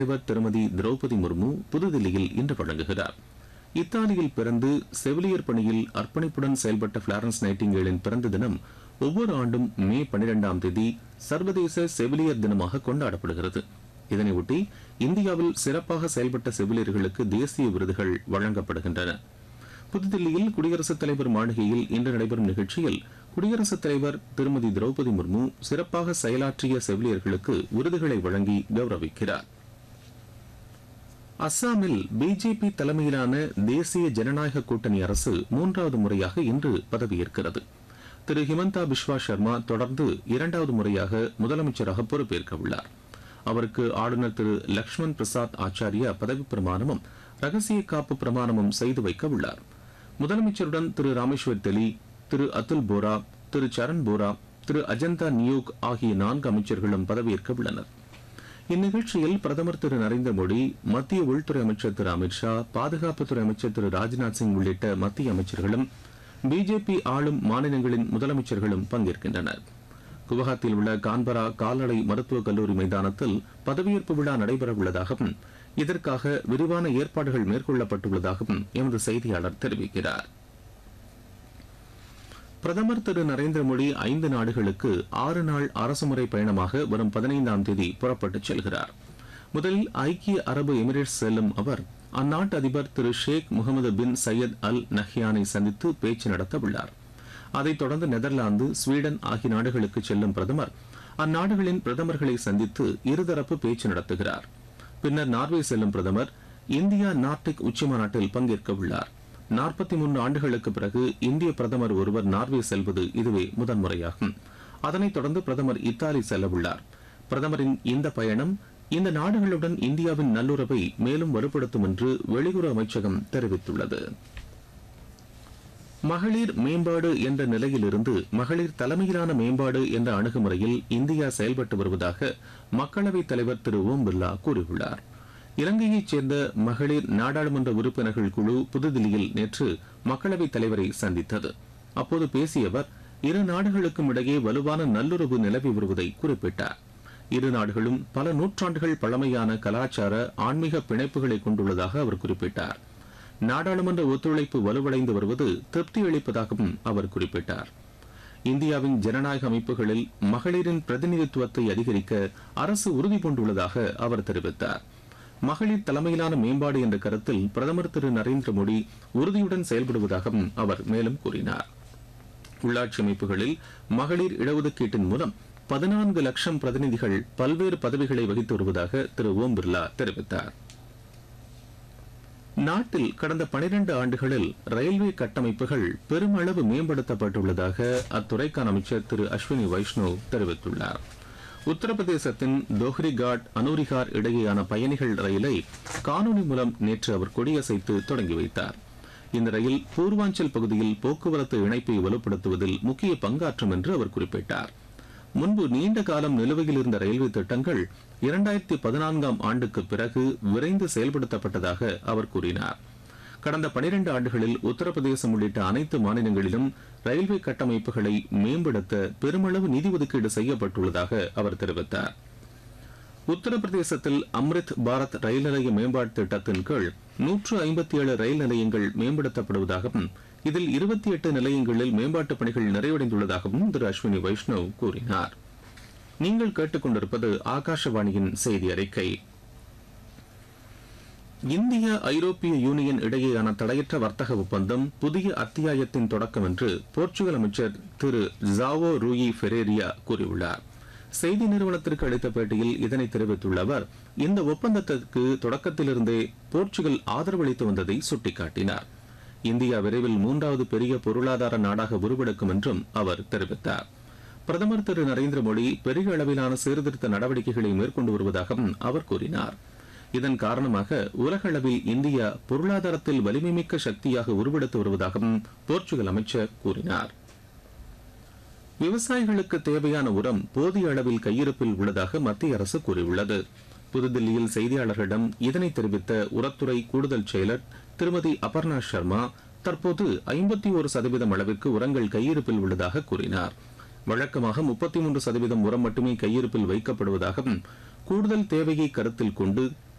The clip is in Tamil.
தலைவர் திருமதி திரௌபதி முர்மு புதுதில்லியில் இன்று வழங்குகிறார் இத்தாலியில் பிறந்து செவிலியர் பணியில் அர்ப்பணிப்புடன் செயல்பட்ட பிளாரன்ஸ் நைட்டிங்கேலின் பிறந்த தினம் ஒவ்வொரு ஆண்டும் மே 12ஆம் தேதி சர்வதேச செவிலியர் தினமாக கொண்டாடப்படுகிறது இதனையொட்டி இந்தியாவில் சிறப்பாக செயல்பட்ட செவிலியர்களுக்கு தேசிய விருதுகள் வழங்கப்படுகின்றன புதுதில்லியில் குடியரசுத் தலைவர் மாளிகையில் இன்று நடைபெறும் நிகழ்ச்சியில் குடியரசுத் தலைவர் திருமதி திரௌபதி முர்மு சிறப்பாக செயலாற்றிய செவிலியர்களுக்கு விருதுகளை வழங்கி கௌரவிக்கிறார் அஸ்ஸாமில் பிஜேபி தலைமையிலான தேசிய ஜனநாயக கூட்டணி அரசு மூன்றாவது முறையாக இன்று பதவியேற்கிறது திரு ஹிமந்தா பிஸ்வா சர்மா தொடர்ந்து இரண்டாவது முறையாக முதலமைச்சராக பொறுப்பேற்க உள்ளார் அவருக்கு ஆளுநர் திரு லக்ஷ்மண் பிரசாத் ஆச்சாரியா பதவி பிரமாணமும் ரகசிய காப்பு பிரமாணமும் செய்து வைக்க உள்ளார் முதலமைச்சருடன் திரு ராமேஸ்வர் தெலி திரு அதுல் போரா திரு சரண் போரா திரு அஜந்தா நியோக் ஆகிய நான்கு அமைச்சர்களும் பதவியேற்க உள்ளனர் இந்நிகழ்ச்சியில் பிரதமர் திரு நரேந்திர மோடி மத்திய உள்துறை அமைச்சர் திரு அமித்ஷா பாதுகாப்புத்துறை அமைச்சர் திரு ராஜ்நாத் சிங் உள்ளிட்ட மத்திய அமைச்சர்களும் பிஜேபி ஆளும் மாநிலங்களின் முதலமைச்சர்களும் பங்கேற்கின்றனர் குவஹாத்தியில் உள்ள கான்பரா கால்நடை மருத்துவக் கல்லூரி மைதானத்தில் பதவியேற்பு விழா நடைபெறவுள்ளதாகவும் இதற்காக விரிவான ஏற்பாடுகள் மேற்கொள்ளப்பட்டுள்ளதாகவும் எமது செய்தியாளர் தெரிவிக்கிறார் பிரதமர் திரு நரேந்திர மோடி ஐந்து நாடுகளுக்கு ஆறு நாள் அரசுமுறை பயணமாக வரும் பதினைந்தாம் தேதி புறப்பட்டுச் செல்கிறார் முதலில் ஐக்கிய அரபு எமிரேட்ஸ் செல்லும் அவர் அந்நாட்டு அதிபர் திரு ஷேக் முகமது பின் சையத் அல் நஹ்யானை சந்தித்து பேச்சு நடத்த உள்ளார் அதைத் தொடர்ந்து நெதர்லாந்து ஸ்வீடன் ஆகிய நாடுகளுக்கு செல்லும் பிரதமர் அந்நாடுகளின் பிரதமர்களை சந்தித்து இருதரப்பு பேச்சு நடத்துகிறார் பின்னர் நார்வே செல்லும் பிரதமர் இந்தியா நார்டிக் உச்சிமாநாட்டில் பங்கேற்க உள்ளார் நாற்பத்தி மூன்று ஆண்டுகளுக்கு பிறகு இந்திய பிரதமர் ஒருவர் நார்வே செல்வது இதுவே முதன்முறையாகும் அதனைத் தொடர்ந்து பிரதமர் இத்தாலி செல்ல உள்ளார் பிரதமரின் இந்த பயணம் இந்த நாடுகளுடன் இந்தியாவின் நல்லுறவை மேலும் வலுப்படுத்தும் என்று வெளியுறவு அமைச்சகம் தெரிவித்துள்ளது மகளிர் மேம்பாடு என்ற நிலையிலிருந்து மகளிர் தலைமையிலான மேம்பாடு என்ற அணுகுமுறையில் இந்தியா செயல்பட்டு வருவதாக மக்களவைத் தலைவர் திரு ஓம் பிர்லா கூறியுள்ளார் இலங்கையைச் சேர்ந்த மகளிர் நாடாளுமன்ற உறுப்பினர்கள் குழு புதுதில்லியில் நேற்று மக்களவைத் தலைவரை சந்தித்தது அப்போது பேசிய அவர் இரு நாடுகளுக்கும் இடையே வலுவான நல்லுறவு நிலவி வருவதை குறிப்பிட்டார் இரு நாடுகளும் பல நூற்றாண்டுகள் பழமையான கலாச்சார ஆன்மீக பிணைப்புகளை கொண்டுள்ளதாக அவர் குறிப்பிட்டார் நாடாளுமன்ற ஒத்துழைப்பு வலுவடைந்து வருவது திருப்தி அளிப்பதாகவும் அவர் குறிப்பிட்டார் இந்தியாவின் ஜனநாயக அமைப்புகளில் மகளிரின் பிரதிநிதித்துவத்தை அதிகரிக்க அரசு உறுதி பூண்டுள்ளதாக அவர் தெரிவித்தார் மகளிர் தலைமையிலான மேம்பாடு என்ற கருத்தில் பிரதமர் திரு நரேந்திர மோடி உறுதியுடன் செயல்படுவதாகவும் அவர் மேலும் கூறினார் உள்ளாட்சி அமைப்புகளில் மகளிர் இடஒதுக்கீட்டின் மூலம் பதினான்கு லட்சம் பிரதிநிதிகள் பல்வேறு பதவிகளை வகித்து வருவதாக திரு ஓம் பிர்லா தெரிவித்தார் நாட்டில் கடந்த பனிரெண்டு ஆண்டுகளில் ரயில்வே கட்டமைப்புகள் பெருமளவு மேம்படுத்தப்பட்டுள்ளதாக அத்துறைக்கான அமைச்சர் திரு அஸ்வினி வைஷ்ணவ் தெரிவித்துள்ளார் உத்தரப்பிரதேசத்தின் தோஹ்ரிகாட் அனூரிகார் இடையேயான பயணிகள் ரயிலை காணொலி மூலம் நேற்று அவர் கொடியசைத்து தொடங்கி வைத்தார் இந்த ரயில் பூர்வாஞ்சல் பகுதியில் போக்குவரத்து இணைப்பை வலுப்படுத்துவதில் முக்கிய பங்காற்றும் என்று அவர் குறிப்பிட்டார் முன்பு நீண்ட காலம் நிலுவையில் இருந்த ரயில்வே திட்டங்கள் இரண்டாயிரத்தி பதினான்காம் ஆண்டுக்கு பிறகு விரைந்து செயல்படுத்தப்பட்டதாக அவர் கூறினார் கடந்த பனிரெண்டு ஆண்டுகளில் உத்தரப்பிரதேசம் உள்ளிட்ட அனைத்து மாநிலங்களிலும் ரயில்வே கட்டமைப்புகளை மேம்படுத்த பெருமளவு நிதி ஒதுக்கீடு செய்யப்பட்டுள்ளதாக அவர் தெரிவித்தார் உத்தரப்பிரதேசத்தில் அம்ரித் பாரத் ரயில் நிலைய மேம்பாட்டு திட்டத்தின் கீழ் நூற்று ஐம்பத்தி ஏழு ரயில் நிலையங்கள் மேம்படுத்தப்படுவதாகவும் இதில் இருபத்தி எட்டு நிலையங்களில் மேம்பாட்டுப் பணிகள் நிறைவடைந்துள்ளதாகவும் திரு அஸ்வினி வைஷ்ணவ் கூறினார் நீங்கள் கேட்டுக்கொண்டிருப்பது ஆகாஷவாணியின் செய்தி அறிக்கை இந்திய ஐரோப்பிய யூனியன் இடையேயான தடையற்ற வர்த்தக ஒப்பந்தம் புதிய அத்தியாயத்தின் தொடக்கம் என்று போர்ச்சுகல் அமைச்சர் திரு ஜாவோ ரூயி ஃபெரேரியா கூறியுள்ளார் செய்தி நிறுவனத்திற்கு அளித்த பேட்டியில் இதனை தெரிவித்துள்ள அவர் இந்த ஒப்பந்தத்திற்கு தொடக்கத்திலிருந்தே போர்ச்சுகல் ஆதரவு அளித்து வந்ததை சுட்டிக்காட்டினார் இந்தியா விரைவில் மூன்றாவது பெரிய பொருளாதார நாடாக உருவெடுக்கும் என்றும் அவர் தெரிவித்தார் பிரதமர் திரு நரேந்திர மோடி பெரிய அளவிலான சீர்திருத்த நடவடிக்கைகளை மேற்கொண்டு வருவதாகவும் அவர் கூறினார் இதன் காரணமாக உலக அளவில் இந்தியா பொருளாதாரத்தில் வலிமைமிக்க சக்தியாக உருவெடுத்து வருவதாகவும் போர்ச்சுகல் அமைச்சர் கூறினார் விவசாயிகளுக்கு தேவையான உரம் போதிய அளவில் கையிருப்பில் உள்ளதாக மத்திய அரசு கூறியுள்ளது புதுதில்லியில் செய்தியாளர்களிடம் இதனை தெரிவித்த உரத்துறை கூடுதல் செயலர் திருமதி அபர்ணா சர்மா தற்போது ஐம்பத்தி ஒரு சதவீதம் அளவிற்கு உரங்கள் கையிருப்பில் உள்ளதாக கூறினார் வழக்கமாக முப்பத்தி மூன்று சதவீதம் உரம் மட்டுமே கையிருப்பில் வைக்கப்படுவதாகவும் கூடுதல் தேவையை கருத்தில் கொண்டு